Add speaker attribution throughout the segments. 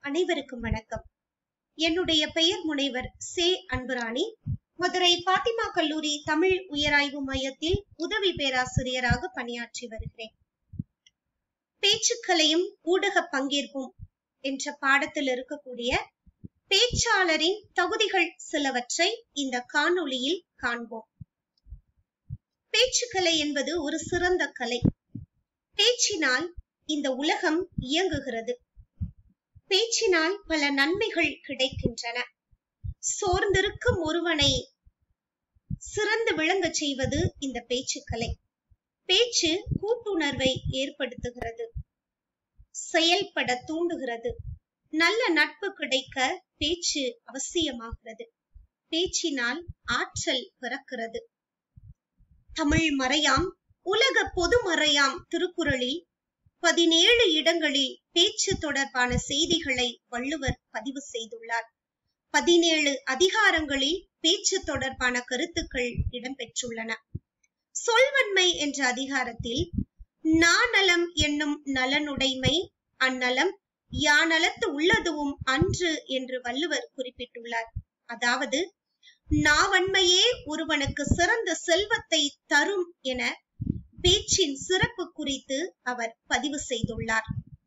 Speaker 1: அனைவருக்கும் வணக்கம் என்னுடைய பெயர் முனைவர் சே அன்புராணி மதுரை பாத்திமா கல்லூரி தமிழ் உயராய்வு மையத்தில் உதவி பேராசிரியராக பணியாற்றி வருகிறேன் பேச்சுக்களையும் ஊடக பங்கேற்பும் என்ற பாடத்தில் இருக்கக்கூடிய பேச்சாளரின் தகுதிகள் சிலவற்றை இந்த காணொளியில் காண்போம் பேச்சுக்கலை என்பது ஒரு சிறந்த கலை பேச்சினால் இந்த உலகம் இயங்குகிறது பேச்சினால் பல நன்மைகள் கிடைக்கின்றன சோர்ந்திருக்கும் ஒருவனை சிறந்து விளங்கச் செய்வது இந்த பேச்சுக்கலை பேச்சு கூட்டுணர்வை ஏற்படுத்துகிறது செயல்பட தூண்டுகிறது நல்ல நட்பு கிடைக்க பேச்சு அவசியமாகிறது பேச்சினால் ஆற்றல் பிறக்கிறது தமிழ் மறையாம் உலக பொது மறையாம் திருக்குறளில் பதினேழு இடங்களில் பேச்சு தொடர்பான செய்திகளை வள்ளுவர் பதிவு செய்துள்ளார் பதினேழு அதிகாரங்களில் பேச்சு தொடர்பான கருத்துக்கள் இடம்பெற்றுள்ளன சொல்வன்மை என்ற அதிகாரத்தில் நாநலம் என்னும் நலனுடைமை அந்நலம் யானலத்து உள்ளதுவும் அன்று என்று வள்ளுவர் குறிப்பிட்டுள்ளார் அதாவது நாவன்மையே ஒருவனுக்கு சிறந்த செல்வத்தை தரும் என பேச்சின் சிறப்பு குறித்து அவர் பதிவு செய்துள்ளார்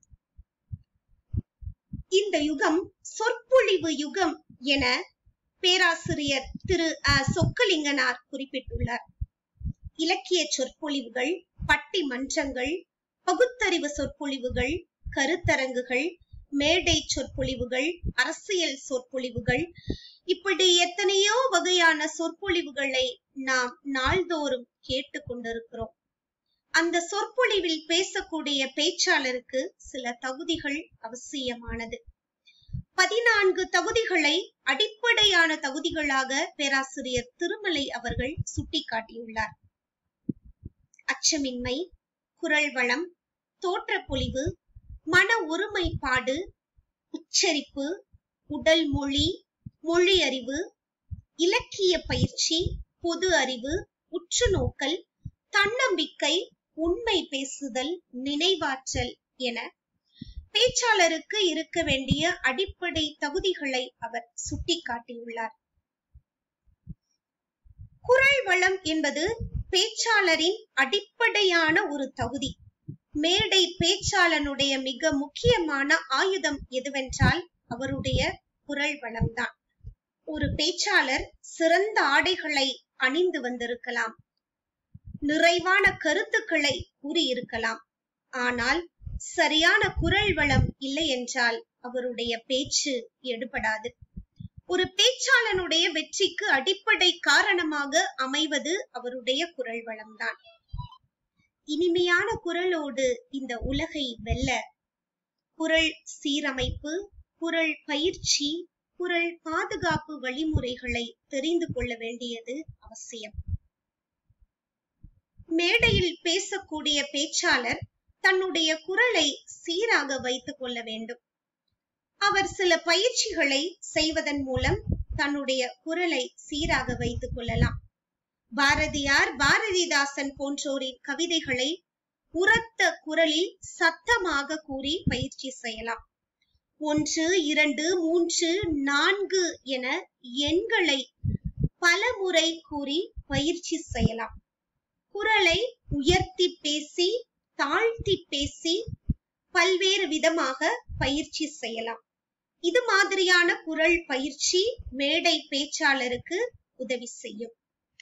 Speaker 1: இந்த யுகம் சொற்பொழிவு யுகம் என பேராசிரியர் திரு அ சொக்கலிங்கனார் குறிப்பிட்டுள்ளார் இலக்கிய சொற்பொழிவுகள் பட்டிமன்றங்கள் பகுத்தறிவு சொற்பொழிவுகள் கருத்தரங்குகள் மேடை சொற்பொழிவுகள் அரசியல் சொற்பொழிவுகள் இப்படி எத்தனையோ வகையான சொற்பொழிவுகளை நாம் நாள்தோறும் கேட்டுக் கொண்டிருக்கிறோம் அந்த சொற்பொழிவில் பேசக்கூடிய பேச்சாளருக்கு சில தகுதிகள் அவசியமானது பதினான்கு தகுதிகளை அடிப்படையான தகுதிகளாக பேராசிரியர் திருமலை அவர்கள் சுட்டிக்காட்டியுள்ளார் அச்சமின்மை குரல் வளம் தோற்றப்பொழிவு மன ஒருமைப்பாடு உச்சரிப்பு உடல் மொழி மொழி அறிவு இலக்கிய பயிற்சி பொது அறிவு உற்றுநோக்கல் தன்னம்பிக்கை உண்மை பேசுதல் நினைவாற்றல் என பேச்சாளருக்கு இருக்க வேண்டிய அடிப்படை தகுதிகளை அவர் சுட்டிக்காட்டியுள்ளார் குரல் வளம் என்பது பேச்சாளரின் அடிப்படையான ஒரு தகுதி மேடை பேச்சாளனுடைய மிக முக்கியமான ஆயுதம் எதுவென்றால் அவருடைய குரல் வளம்தான் ஒரு பேச்சாளர் சிறந்த ஆடைகளை அணிந்து வந்திருக்கலாம் நிறைவான கருத்துக்களை கூறியிருக்கலாம் ஆனால் சரியான குரல் வளம் இல்லை என்றால் அவருடைய பேச்சு எடுபடாது ஒரு பேச்சாளனுடைய வெற்றிக்கு அடிப்படை காரணமாக அமைவது அவருடைய குரல் வளம்தான் இனிமையான குரலோடு இந்த உலகை வெல்ல குரல் சீரமைப்பு குரல் பயிற்சி குரல் பாதுகாப்பு வழிமுறைகளை தெரிந்து கொள்ள வேண்டியது அவசியம் மேடையில் பேசக்கூடிய பேச்சாளர் தன்னுடைய குரலை சீராக வைத்துக் கொள்ள வேண்டும் அவர் சில பயிற்சிகளை செய்வதன் மூலம் தன்னுடைய குரலை சீராக வைத்துக் கொள்ளலாம் பாரதியார் பாரதிதாசன் போன்றோரின் கவிதைகளை உரத்த குரலில் சத்தமாக கூறி பயிற்சி செய்யலாம் ஒன்று இரண்டு மூன்று நான்கு என எண்களை பல முறை கூறி பயிற்சி செய்யலாம் குரலை உயர்த்தி பேசி தாழ்த்தி பேசி பல்வேறு விதமாக பயிற்சி செய்யலாம் இது மாதிரியான குரல் பயிற்சி மேடை பேச்சாளருக்கு உதவி செய்யும்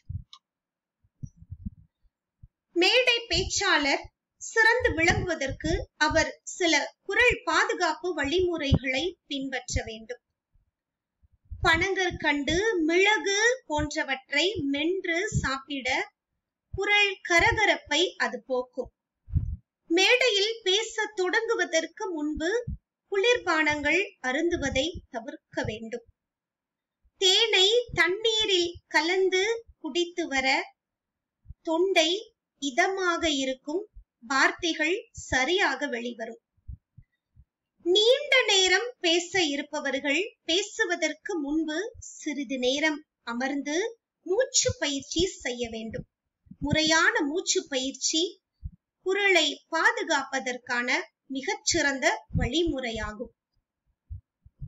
Speaker 1: மேடை பேச்சாளர் சிறந்து விளங்குவதற்கு அவர் சில குரல் பாதுகாப்பு வழிமுறைகளை பின்பற்ற வேண்டும் பனங்கற்கண்டு மிளகு போன்றவற்றை மென்று சாப்பிட குரல் கரகரப்பை அது போக்கும் மேடையில் பேச தொடங்குவதற்கு முன்பு குளிர்பானங்கள் அருந்துவதை தவிர்க்க வேண்டும் தேனை தண்ணீரில் கலந்து குடித்து வர தொண்டை இதமாக இருக்கும் வார்த்தைகள் சரியாக வெளிவரும் நீண்ட நேரம் பேச இருப்பவர்கள் பேசுவதற்கு முன்பு சிறிது நேரம் அமர்ந்து மூச்சு பயிற்சி செய்ய வேண்டும் முறையான மூச்சு பயிற்சி குரலை பாதுகாப்பதற்கான மிகச்சிறந்த வழிமுறையாகும்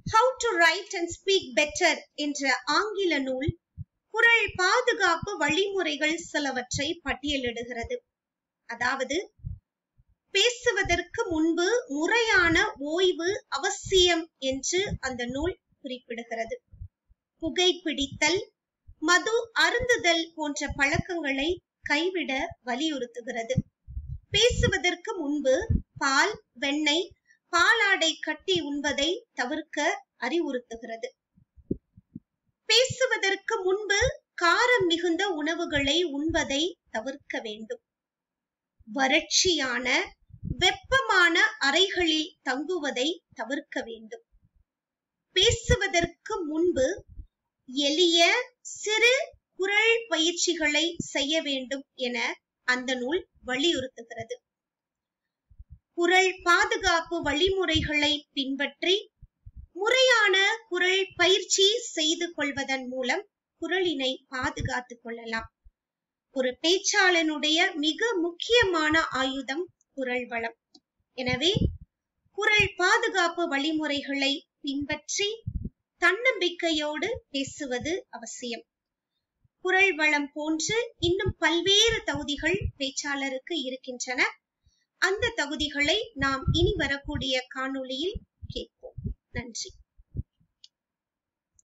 Speaker 1: how to write and speak better என்ற ஆங்கில நூல் குரல் பாதுகாப்பு வழிமுறைகள் சிலவற்றை பட்டியலிடுகிறது அதாவது பேசுவதற்கு முன்பு முறையான ஓய்வு அவசியம் என்று அந்த நூல் குறிப்பிடுகிறது புகைப்பிடித்தல் மது அருந்துதல் போன்ற பழக்கங்களை கைவிட வலியுறுத்துகிறது பேசுவதற்கு முன்பு பால் வெண்ணெய் பாலாடை கட்டி உண்பதை தவிர்க்க அறிவுறுத்துகிறது பேசுவதற்கு முன்பு காரம் மிகுந்த உணவுகளை உண்பதை தவிர்க்க வேண்டும் வறட்சியான வெப்பமான அறைகளில் தங்குவதை தவிர்க்க வேண்டும் பேசுவதற்கு முன்பு எளிய சிறு குரல் பயிற்சிகளை செய்ய வேண்டும் என அந்த நூல் வலியுறுத்துகிறது குரல் பாதுகாப்பு வழிமுறைகளை பின்பற்றி முறையான குரல் பயிற்சி செய்து கொள்வதன் மூலம் குரலினை பாதுகாத்துக் கொள்ளலாம் ஒரு பேச்சாளனுடைய மிக முக்கியமான ஆயுதம் குரல் வளம் எனவே குரல் பாதுகாப்பு வழிமுறைகளை பின்பற்றி தன்னம்பிக்கையோடு பேசுவது அவசியம் குரல் வளம் போன்று இன்னும் பல்வேறு தகுதிகள் பேச்சாளருக்கு இருக்கின்றன அந்த தகுதிகளை நாம் இனி வரக்கூடிய காணொளியில் கேட்போம் நன்றி